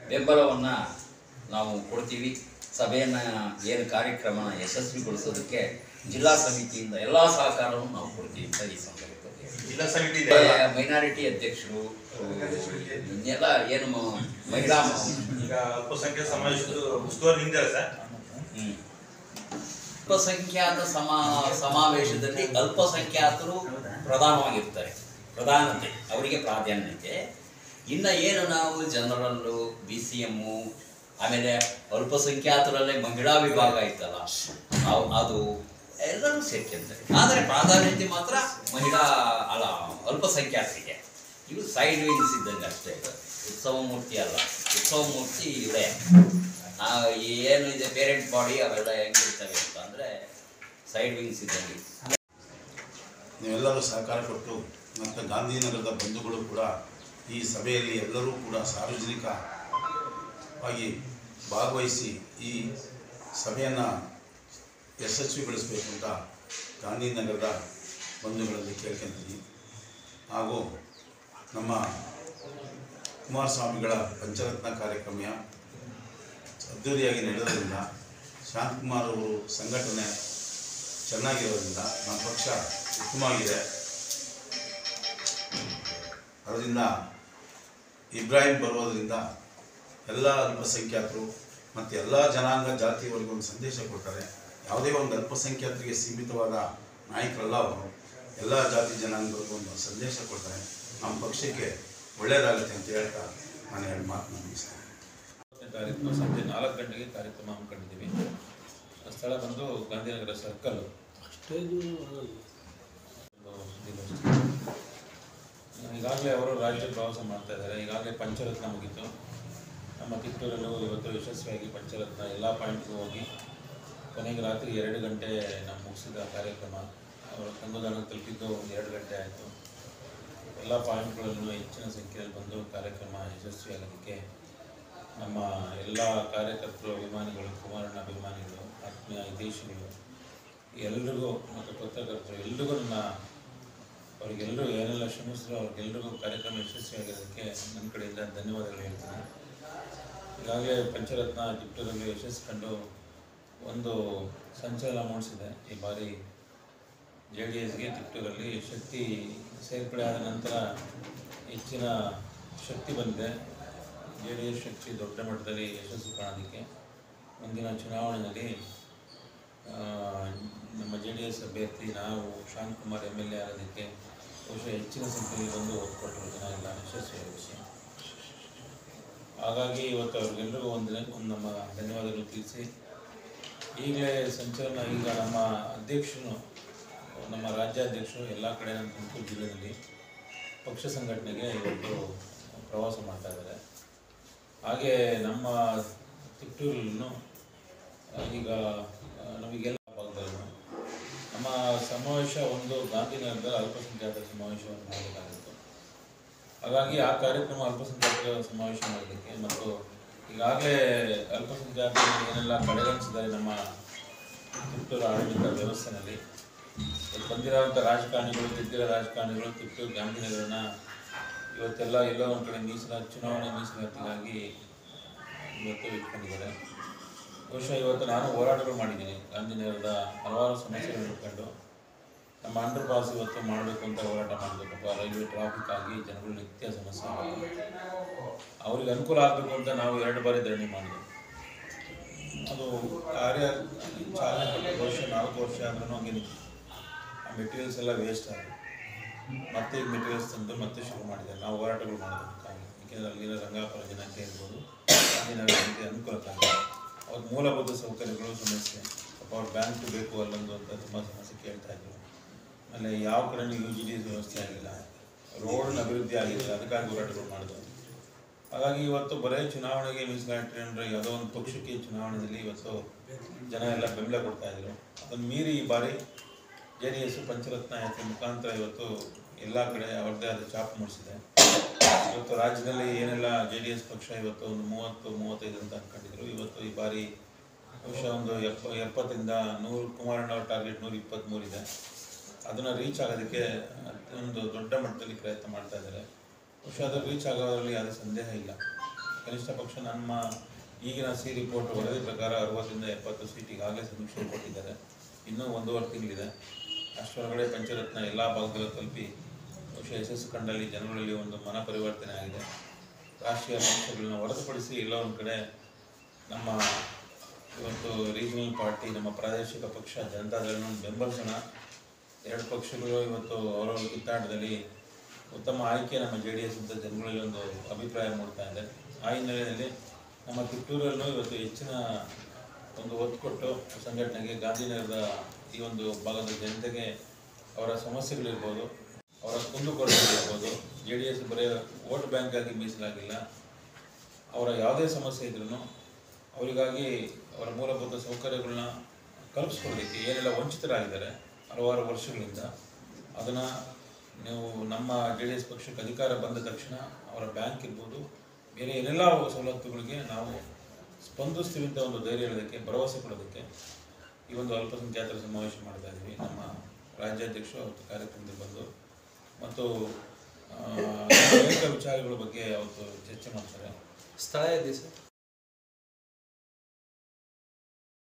ಬೆಂಬಲವನ್ನು ನಾವು ಕೊಡ್ತೀವಿ ಸಭೆಯನ್ನು ಏನು ಕಾರ್ಯಕ್ರಮನ ಯಶಸ್ವಿಗೊಳಿಸೋದಕ್ಕೆ ಜಿಲ್ಲಾ ಸಮಿತಿಯಿಂದ ಎಲ್ಲ ಸಹಕಾರವನ್ನು ನಾವು ಕೊಡ್ತೀವಿ ಅಂತ ಈ ಸಂದರ್ಭದಲ್ಲಿ ಜಿಲ್ಲಾ ಸಮಿತಿ ಇದೆ ಅಲ್ಲ? ಮೈನಾರಿಟಿ ಅಧ್ಯಕ್ಷರು ಇನ್ನೆಲ್ಲ ಏನು ಮ- ಮಹಿಳಾ ಮ- ಈಗ ಅಲ್ಪಸಂಖ್ಯಾತ ಸಮಾವೇಶದ ಉಸ್ತುವಾರಿ ನಿಂದೆ ಸರ್ ಹ್ಮ್. ಅಲ್ಪಸಂಖ್ಯಾತ ಸಮಾ ಸಮಾವೇಶದಲ್ಲಿ ಅಲ್ಪಸಂಖ್ಯಾತರು ಪ್ರಧಾನವಾಗಿರ್ತಾರೆ ಪ್ರಧಾನತೆ ಅವರಿಗೆ ಪ್ರಾಧಾನ್ಯತೆ ಇನ್ನು ಏನು ನಾವು ಜನರಲ್ಲು ಬಿ ಸಿ ಎಮ್ಮು ಆಮೇಲೆ ಅಲ್ಪಸಂಖ್ಯಾತರಲ್ಲೇ ಮಹಿಳಾ ವಿಭಾಗ ಇತ್ತಲ್ಲ ಅವ್- ಅದು ಎಲ್ಲರೂ ಸೇರ್ಕೊಂತಾರೆ ಆದರೆ ಪ್ರಾಧಾನ್ಯತೆ ಮಾತ್ರ ಮಹಿಳಾ ಅಲ್ಲ ಅಲ್ಪಸಂಖ್ಯಾತರಿಗೆ ಇವು ಸೈಡ್ ವಿಂಗ್ಸ್ ಇದ್ದಂಗೆ ಅಷ್ಟೇ ಉತ್ಸವ ಮೂರ್ತಿ ಅಲ್ಲ ಉತ್ಸವ ಮೂರ್ತಿ ಇವರೇ ನಾವು ಏನು ಇದೆ ಪೇರೆಂಟ್ ಬಾಡಿ ಅವೆಲ್ಲ ಹೆಂಗಿರ್ತವೆ ಅಂತ ಅಂದರೆ ಸೈಡ್ ವಿಂಗ್ಸ್ ಇದ್ದಂಗೆ ನೀವೆಲ್ಲರೂ ಸಹಕಾರ ಕೊಟ್ಟು ಮತ್ತು ಗಾಂಧಿನಗರದ ಬಂಧುಗಳು ಕೂಡ ಈ ಸಭೆಯಲ್ಲಿ ಎಲ್ಲರೂ ಕೂಡ ಸಾರ್ವಜನಿಕವಾಗಿ ಭಾಗವಹಿಸಿ ಈ ಸಭೆಯನ್ನು ಯಶಸ್ವಿಗೊಳಿಸಬೇಕು ಅಂತ ಗಾಂಧಿನಗರದ ಬಂಧುಗಳಲ್ಲಿ ಕೇಳ್ಕೊಂತೀನಿ ಹಾಗೂ ನಮ್ಮ ಕುಮಾರಸ್ವಾಮಿಗಳ ಪಂಚರತ್ನ ಕಾರ್ಯಕ್ರಮ ಅದ್ದೂರಿಯಾಗಿ ನಡೆಯೋದ್ರಿಂದ ಶಾಂತಕುಮಾರ್ ಅವರು ಸಂಘಟನೆ ಚೆನ್ನಾಗಿರೋದ್ರಿಂದ ನಮ್ಮ ಪಕ್ಷ ಉತ್ತಮವಾಗಿದೆ ಅದರಿಂದ ಇಬ್ರಾಹಿಂ ಬರೋದರಿಂದ ಎಲ್ಲ ಅಲ್ಪಸಂಖ್ಯಾತರು ಮತ್ತು ಎಲ್ಲ ಜನಾಂಗ ಜಾತಿಯವರಿಗೆ ಒಂದು ಸಂದೇಶ ಕೊಡ್ತಾರೆ ಯಾವುದೇ ಒಂದು ಅಲ್ಪಸಂಖ್ಯಾತರಿಗೆ ಸೀಮಿತವಾದ ನಾಯಕರಲ್ಲ ಅವರು ಎಲ್ಲ ಜಾತಿ ಜನಾಂಗಗಳಿಗೂ ಒಂದು ಸಂದೇಶ ಕೊಡ್ತಾರೆ ನಮ್ಮ ಪಕ್ಷಕ್ಕೆ ಒಳ್ಳೆಯದಾಗುತ್ತೆ ಅಂತ ಹೇಳ್ತಾ ನಾನು ಎರಡು ಮಾತನ್ನು ಮುಗಿಸ್ತೇನೆ ತಾರೀಕು ಸಂಜೆ ನಾಲ್ಕು ಗಂಟೆಗೆ ಕಾರ್ಯಕ್ರಮ ಹಮ್ಮಿಕೊಂಡಿದ್ದೀವಿ ಸ್ಥಳ ಬಂದು ಗಾಂಧಿನಗರ ಸರ್ಕಲ್ ಈಗಾಗಲೇ ಅವರು ರಾಜ್ಯ ಪ್ರವಾಸ ಮಾಡ್ತಾ ಇದ್ದಾರೆ ಈಗಾಗಲೇ ಪಂಚರತ್ನ ಮುಗೀತು ನಮ್ಮ ಕಿತ್ತೂರಲ್ಲೂ ಇವತ್ತು ಯಶಸ್ವಿಯಾಗಿ ಪಂಚರತ್ನ ಎಲ್ಲ ಪಾಯಿಂಟ್ಗೂ ಹೋಗಿ ಕೊನೆಗೆ ರಾತ್ರಿ ಎರಡು ಗಂಟೆ ನಾವು ಮುಗಿಸಿದ ಕಾರ್ಯಕ್ರಮ ಅವರು ತಂಗುದಾಣ ತಲುಪಿದ್ದು ಒಂದು ಎರಡು ಗಂಟೆ ಆಯಿತು ಎಲ್ಲ ಪಾಯಿಂಟ್ಗಳಲ್ಲೂ ಹೆಚ್ಚಿನ ಸಂಖ್ಯೆಯಲ್ಲಿ ಬಂದು ಕಾರ್ಯಕ್ರಮ ಯಶಸ್ವಿಯಾಗೋದಕ್ಕೆ ನಮ್ಮ ಎಲ್ಲ ಕಾರ್ಯಕರ್ತರು ಅಭಿಮಾನಿಗಳು ಕುಮಾರಣ್ಣ ಅಭಿಮಾನಿಗಳು ಆತ್ಮೀಯ ಹಿತೈಷಿಗಳು ಎಲ್ರಿಗೂ ಮತ್ತು ಪತ್ರಕರ್ತರು ಎಲ್ರಿಗೂ ನನ್ನ ಅವರಿಗೆಲ್ಲರೂ ಏನೆಲ್ಲ ಶ್ರಮಿಸಿದ್ರು ಅವ್ರಿಗೆಲ್ರಿಗೂ ಕಾರ್ಯಕ್ರಮ ಯಶಸ್ವಿಯಾಗಿರೋದಕ್ಕೆ ನನ್ನ ಕಡೆಯಿಂದ ಧನ್ಯವಾದಗಳು ಹೇಳ್ತೀನಿ ಈಗಾಗಲೇ ಪಂಚರತ್ನ ಜಿಪ್ಟೂರಲ್ಲಿ ಯಶಸ್ಸು ಕಂಡು ಒಂದು ಸಂಚಲನ ಮೂಡಿಸಿದೆ ಈ ಬಾರಿ ಜೆ ಡಿ ಎಸ್ಗೆ ತಿಪ್ಟೂರಲ್ಲಿ ಶಕ್ತಿ ಸೇರ್ಪಡೆ ಆದ ನಂತರ ಹೆಚ್ಚಿನ ಶಕ್ತಿ ಬಂದಿದೆ ಜೆ ಡಿ ಎಸ್ ಶಕ್ತಿ ದೊಡ್ಡ ಮಟ್ಟದಲ್ಲಿ ಯಶಸ್ಸು ಕಾಣೋದಕ್ಕೆ ಮುಂದಿನ ಚುನಾವಣೆಯಲ್ಲಿ ಆ, ನಮ್ಮ ಜೆ ಡಿ ಎಸ್ ಅಭ್ಯರ್ಥಿ ನಾವು ಶಾಂತಕುಮಾರ್ ಎಮ್ ಎಲ್ ಎ ಆಗೋದಕ್ಕೆ ಬಹುಶಃ ಹೆಚ್ಚಿನ ಸಂಖ್ಯೆಯಲ್ಲಿ ಬಂದು ಓಟ್ ಕೊಟ್ಟರು ಜನ ಎಲ್ಲ ಯಶಸ್ವಿಯಾದ ವಿಷಯ ಹಾಗಾಗಿ ಇವತ್ತು ಅವ್ರಿಗೆಲ್ಲರಿಗೂ ಒಂದು ಒಂದು ನಮ್ಮ ಧನ್ಯವಾದಗಳು ತಿಳಿಸಿ ಈಗಲೇ ಸಂಚಲನ ಈಗ ನಮ್ಮ ಅಧ್ಯಕ್ಷನು ನಮ್ಮ ರಾಜ್ಯಾಧ್ಯಕ್ಷರು ಎಲ್ಲ ಕಡೆ ನಮ್ಮ ತುಮಕೂರು ಜಿಲ್ಲೆಯಲ್ಲಿ ಪಕ್ಷ ಸಂಘಟನೆಗೆ ಇವತ್ತು ಪ್ರವಾಸ ಮಾಡ್ತಾ ಇದ್ದಾರೆ ಹಾಗೆ ನಮ್ಮ ತಿಟ್ಟೂರಲ್ಲೂ ಈಗ ಆ, ನಮಗೆಲ್ಲ ಭಾಗದಲ್ಲೂ ನಮ್ಮ ಸಮಾವೇಶ ಒಂದು ಗಾಂಧಿನಗರದ ಅಲ್ಪಸಂಖ್ಯಾತರ ಸಮಾವೇಶವನ್ನು ಮಾಡಬೇಕಾಗಿತ್ತು ಹಾಗಾಗಿ ಆ ಕಾರ್ಯಕ್ರಮ ಅಲ್ಪಸಂಖ್ಯಾತರ ಸಮಾವೇಶ ಮಾಡೋದಕ್ಕೆ ಮತ್ತು ಈಗಾಗಲೇ ಅಲ್ಪಸಂಖ್ಯಾತರು ಏನೆಲ್ಲ ಕಡೆಗಣಿಸಿದ್ದಾರೆ ನಮ್ಮ ತಿಪ್ಟೂರು ಆಡಳಿತ ವ್ಯವಸ್ಥೆಯಲ್ಲಿ ಇವತ್ತು ಬಂದಿರೋಂಥ ರಾಜಕಾರಣಿಗಳು ಗೆದ್ದಿರೋ ರಾಜಕಾರಣಿಗಳು ತಿಪ್ಟೂರು ಗಾಂಧಿನಗರನ ಇವತ್ತೆಲ್ಲ ಎಲ್ಲೋ ಒಂದು ಕಡೆ ಮೀಸಲಾತಿ ಚುನಾವಣೆ ಮೀಸಲಾತಿಗಾಗಿ ಇವತ್ತು ಇಟ್ಕೊಂಡಿದ್ದಾರೆ ಬಹುಶಃ ಇವತ್ತು ನಾನು ಹೋರಾಟಗಳು ಮಾಡಿದ್ದೀನಿ ಗಾಂಧಿನಗರದ ಹಲವಾರು ಸಮಸ್ಯೆಗಳು ಇಟ್ಕೊಂಡು ನಮ್ಮ ಅಂಡರ್ ಪಾಸ್ ಇವತ್ತು ಮಾಡಬೇಕು ಅಂತ ಹೋರಾಟ ಮಾಡಿದ್ರು ಪಾಪ ರೈಲ್ವೆ ಟ್ರಾಫಿಕ್ ಆಗಿ ಜನಗಳು ನಿತ್ಯ ಸಮಸ್ಯೆ ಆಗಿದೆ. ಅವ್ರಿಗೆ ಅನುಕೂಲ ಆಗಬೇಕು ಅಂತ ನಾವು ಎರಡು ಬಾರಿ ಧರಣಿ ಮಾಡಿದ್ವಿ ಅದು ಕಾರ್ಯ ಚಾಲನೆ ಕೊಟ್ಟು ವರ್ಷ ನಾಲ್ಕು ವರ್ಷ ಆದ್ರೂ ಹಂಗೆ ನಿಂತು ಆ ಮೆಟೀರಿಯಲ್ಸ್ ಎಲ್ಲ ವೇಸ್ಟ್ ಆಗಿದೆ ಮತ್ತೆ ಈಗ ಮೆಟೀರಿಯಲ್ಸ್ ತಂದು ಮತ್ತೆ ಶುರು ಮಾಡಿದ್ದಾರೆ ನಾವು ಹೋರಾಟಗಳು ಮಾಡೋದಕ್ಕಾಗಿ ಏಕೆಂದರೆ ಅಲ್ಲಿನ ರಂಗಾಪುರ ಜನತೆ ಇರ್ಬೋದು ಅಲ್ಲಿನ ಜನತೆ ಅನುಕೂಲಕ್ಕಾಗಿ ಅವ್ರ ಮೂಲಭೂತ ಸೌಕರ್ಯಗಳು ಸಮಸ್ಯೆ ಪಾಪ ಅವ್ರ ಬ್ಯಾಂಕ್ ಬೇಕು ಅಲ್ಲೊಂದು ಅಂತ ತುಂಬ ಸಮಸ್ಯೆ ಕೇಳ್ತಾ ಇದ್ರು ಆಮೇಲೆ ಯಾವ ಕಡೆನೂ ಯು ಜಿ ಡಿ ವ್ಯವಸ್ಥೆ ಆಗಿಲ್ಲ ರೋಡ್ನ ಅಭಿವೃದ್ಧಿ ಆಗಿಲ್ಲ ಅದಕ್ಕಾಗಿ ಹೋರಾಟಗಳು ಮಾಡಿದ್ವು ಹಾಗಾಗಿ ಇವತ್ತು ಬರೀ ಚುನಾವಣೆಗೆ ಮೀಸಲಾತಿ ಅಂದರೆ ಯಾವುದೋ ಒಂದು ಪಕ್ಷಕ್ಕೆ ಚುನಾವಣೆಯಲ್ಲಿ ಇವತ್ತು ಜನ ಎಲ್ಲ ಬೆಂಬಲ ಕೊಡ್ತಾ ಇದ್ರು ಅದನ್ನು ಮೀರಿ ಈ ಬಾರಿ ಜೆ ಡಿ ಎಸ್ ಪಂಚರತ್ನ ಯಾತ್ರೆ ಮುಖಾಂತರ ಇವತ್ತು ಎಲ್ಲ ಕಡೆ ಅವ್ರದ್ದೇ ಆದ ಚಾಪ್ ಮೂಡಿಸಿದೆ ಇವತ್ತು ರಾಜ್ಯದಲ್ಲಿ ಏನೆಲ್ಲ ಜೆ ಡಿ ಎಸ್ ಪಕ್ಷ ಇವತ್ತು ಒಂದು ಮೂವತ್ತು ಮೂವತ್ತೈದು ಅಂತ ಅನ್ಕೊಂಡಿದ್ರು ಇವತ್ತು ಈ ಬಾರಿ ಬಹುಶಃ ಒಂದು ಎಪ್ಪ ಎಪ್ಪತ್ತರಿಂದ ನೂರು ಕುಮಾರಣ್ಣ ಅವ್ರ ಟಾರ್ಗೆಟ್ ನೂರ ಇಪ್ಪತ್ತ್ಮೂರು ಇದೆ ಅದನ್ನು ರೀಚ್ ಆಗೋದಕ್ಕೆ ಒಂದು ದೊಡ್ಡ ಮಟ್ಟದಲ್ಲಿ ಪ್ರಯತ್ನ ಮಾಡ್ತಾ ಇದ್ದಾರೆ ಬಹುಶಃ ಅದು ರೀಚ್ ಆಗೋದ್ರಲ್ಲಿ ಯಾವುದೇ ಸಂದೇಹ ಇಲ್ಲ ಕನಿಷ್ಠ ಪಕ್ಷ ನಮ್ಮ ಈಗಿನ ಸಿ ರಿಪೋರ್ಟ್ ವರದಿ ಪ್ರಕಾರ ಅರವತ್ತರಿಂದ ಎಪ್ಪತ್ತು ಸೀಟ್ ಈಗಾಗಲೇ ಸಮೀಕ್ಷೆ ಕೊಟ್ಟಿದ್ದಾರೆ ಇನ್ನೂ ಒಂದೂವರೆ ತಿಂಗಳಿದೆ ಅಷ್ಟರೊಳಗಡೆ ಪಂಚರತ್ನ ಎಲ್ಲ ಭಾಗದಲ್ಲೂ ತಲುಪಿ ಬಹುಶಃ ಯಶಸ್ಸು ಕಂಡಲ್ಲಿ ಜನಗಳಲ್ಲಿ ಒಂದು ಮನ ಪರಿವರ್ತನೆ ಆಗಿದೆ ರಾಷ್ಟ್ರೀಯ ಪಕ್ಷಗಳನ್ನ ಹೊರತುಪಡಿಸಿ ಎಲ್ಲ ಒಂದು ಕಡೆ ನಮ್ಮ ಇವತ್ತು ರೀಜನಲ್ ಪಾರ್ಟಿ ನಮ್ಮ ಪ್ರಾದೇಶಿಕ ಪಕ್ಷ ಜನತಾದಳನ ಬೆಂಬಲಿಸೋಣ ಎರಡು ಪಕ್ಷಗಳು ಇವತ್ತು ಅವರವರ ಕಿತ್ತಾಟದಲ್ಲಿ ಉತ್ತಮ ಆಯ್ಕೆ ನಮ್ಮ ಜೆ ಡಿ ಎಸ್ ಅಂತ ಜನಗಳಲ್ಲಿ ಒಂದು ಅಭಿಪ್ರಾಯ ಮೂಡ್ತಾ ಇದೆ ಆ ಹಿನ್ನೆಲೆಯಲ್ಲಿ ನಮ್ಮ ಕಿತ್ತೂರಲ್ಲೂ ಇವತ್ತು ಹೆಚ್ಚಿನ ಒಂದು ಒತ್ತು ಕೊಟ್ಟು ಸಂಘಟನೆಗೆ ಗಾಂಧಿನಗರದ ಈ ಒಂದು ಭಾಗದ ಜನತೆಗೆ ಅವರ ಸಮಸ್ಯೆಗಳಿರ್ಬೋದು ಅವರ ಕುಂದುಕೊರತೆಗಳಿರ್ಬೋದು ಜೆ ಡಿ ಎಸ್ ಬರೀ ವೋಟ್ ಬ್ಯಾಂಕ್ ಆಗಿ ಮೀಸಲಾಗಿಲ್ಲ ಅವರ ಯಾವುದೇ ಸಮಸ್ಯೆ ಇದ್ರೂ ಅವರಿಗಾಗಿ ಅವರ ಮೂಲಭೂತ ಸೌಕರ್ಯಗಳನ್ನ ಕಲ್ಪಿಸ್ಕೊಡೋದಕ್ಕೆ ಏನೆಲ್ಲ ವಂಚಿತರಾಗಿದ್ದಾರೆ ಹಲವಾರು ವರ್ಷಗಳಿಂದ ಅದನ್ನು ನೀವು ನಮ್ಮ ಜೆ ಡಿ ಎಸ್ ಪಕ್ಷಕ್ಕೆ ಅಧಿಕಾರ ಬಂದ ತಕ್ಷಣ ಅವರ ಬ್ಯಾಂಕ್ ಇರ್ಬೋದು ಬೇರೆ ಏನೆಲ್ಲ ಸವಲತ್ತುಗಳಿಗೆ ನಾವು ಸ್ಪಂದಿಸ್ತೀವಿ ಅಂತ ಒಂದು ಧೈರ್ಯ ಹೇಳೋದಕ್ಕೆ ಭರವಸೆ ಕೊಡೋದಕ್ಕೆ ಈ ಒಂದು ಅಲ್ಪಸಂಖ್ಯಾತರ ಸಮಾವೇಶ ಮಾಡ್ತಾ ಇದ್ದೀವಿ ನಮ್ಮ ರಾಜ್ಯಾಧ್ಯಕ್ಷರು ಅವತ್ತು ಕಾರ್ಯಕ್ರಮದಲ್ಲಿ ಬಂದು ಮತ್ತು ಆ, ಅನೇಕ ವಿಚಾರಗಳ ಬಗ್ಗೆ ಅವತ್ತು ಚರ್ಚೆ ಮಾಡ್ತಾರೆ ಸ್ಥಳ ಇದೆ ಸರ್